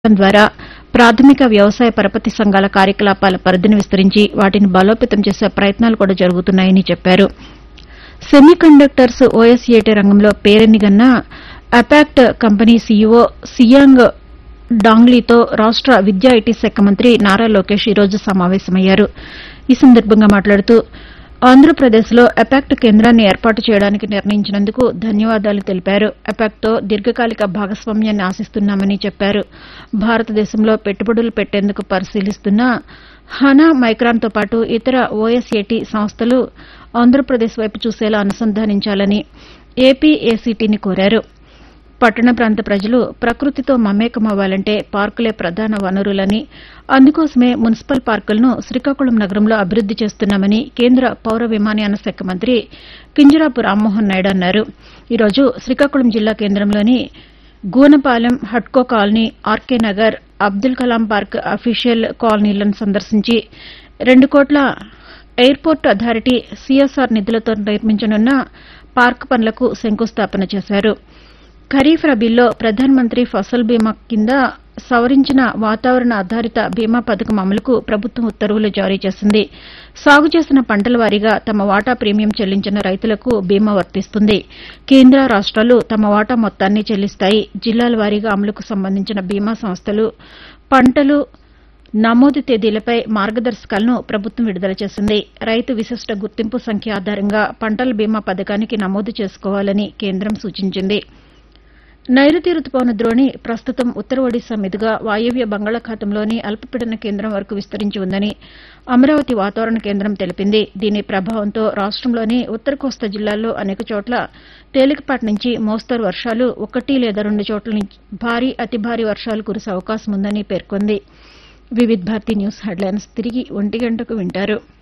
పథకం ద్వారా ప్రాథమిక వ్యవసాయ పరపతి సంఘాల కార్యకలాపాల పరిధిని విస్తరించి వాటిని బలోపేతం చేసే ప్రయత్నాలు కూడా జరుగుతున్నాయని చెప్పారు సెమీ కండక్టర్స్ ఓఎస్ఏటీ రంగంలో పేరెన్నిగన్న అపాక్ట్ కంపెనీ సీఈఓ సియాంగ్ డాంగ్లీతో రాష్ట విద్యా ఐటీ శాఖ మంత్రి నారా లోకేష్ ఈ రోజు సమావేశమయ్యారు ఈ సందర్భంగా మాట్లాడుతూ ఆంధ్రప్రదేశ్లో అపాక్ట్ కేంద్రాన్ని ఏర్పాటు చేయడానికి నిర్ణయించినందుకు ధన్యవాదాలు తెలిపారు అపాక్ట్తో దీర్ఘకాలిక భాగస్వామ్యాన్ని ఆశిస్తున్నామని చెప్పారు భారతదేశంలో పెట్టుబడులు పెట్టేందుకు పరిశీలిస్తున్న హనా మైక్రాన్తో పాటు ఇతర ఓఎస్ఏటీ సంస్థలు ఆంధ్రప్రదేశ్ వైపు చూసేలా అనుసంధానించాలని ఏపీఏసీటీని కోరారు పట్టణ ప్రాంత ప్రజలు ప్రకృతితో మమేకమవ్వాలంటే పార్కులే ప్రధాన వనరులని అందుకోసమే మున్సిపల్ పార్కులను శ్రీకాకుళం నగరంలో అభివృద్ది చేస్తున్నామని కేంద్ర పౌర విమానయాన శాఖ మంత్రి కింజరాపు రామ్మోహన్ నాయుడు అన్నారు ఈరోజు శ్రీకాకుళం జిల్లా కేంద్రంలోని గూనపాలెం హడ్కో colony RK Nagar Abdul Kalam park official కాలనీలను సందర్శించి రెండు కోట్ల ఎయిర్పోర్ట్ అథారిటీ సీఎస్ఆర్ నిధులతో నిర్మించనున్న పార్క్ పనులకు శంకుస్థాపన చేశారు ఖరీఫ్ రబీల్లో ప్రధాన్ మంత్రి ఫసల్ బీమా కింద సవరించిన వాతావరణ ఆధారిత బీమా పథకం అమలుకు ప్రభుత్వం ఉత్తర్వులు జారీ చేసింది సాగు చేసిన పంటల వారీగా తమ వాటా ప్రీమియం చెల్లించిన రైతులకు బీమా వర్తిస్తుంది కేంద్ర రాష్ట్రాలు తమ వాటా మొత్తాన్ని చెల్లిస్తాయి జిల్లాల వారీగా అమలుకు సంబంధించిన బీమా సంస్థలు పంటలు నమోదు తేదీలపై మార్గదర్శకాలను ప్రభుత్వం విడుదల చేసింది రైతు విశిష్ట గుర్తింపు సంఖ్య ఆధారంగా పంటల బీమా పథకానికి నమోదు చేసుకోవాలని కేంద్రం సూచించింది నైరుతి రుతుపవన ద్రోణి ప్రస్తుతం ఉత్తర ఒడిశా మీదుగా వాయవ్య బంగాళాఖాతంలోని అల్పపీడన కేంద్రం వరకు విస్తరించి ఉందని అమరావతి వాతావరణ కేంద్రం తెలిపింది దీని ప్రభావంతో రాష్టంలోని ఉత్తర కోస్తా జిల్లాల్లో అనేక చోట్ల తేలికపాటి నుంచి మోస్తరు వర్షాలు ఒకటి లేదా రెండు చోట్ల నుంచి భారీ అతి భారీ వర్షాలు కురిసే అవకాశం ఉందని పేర్కొంది వివిధ్ భారతి న్యూస్ హెడ్లైన్స్ తిరిగి ఒంటి గంటకు వింటారు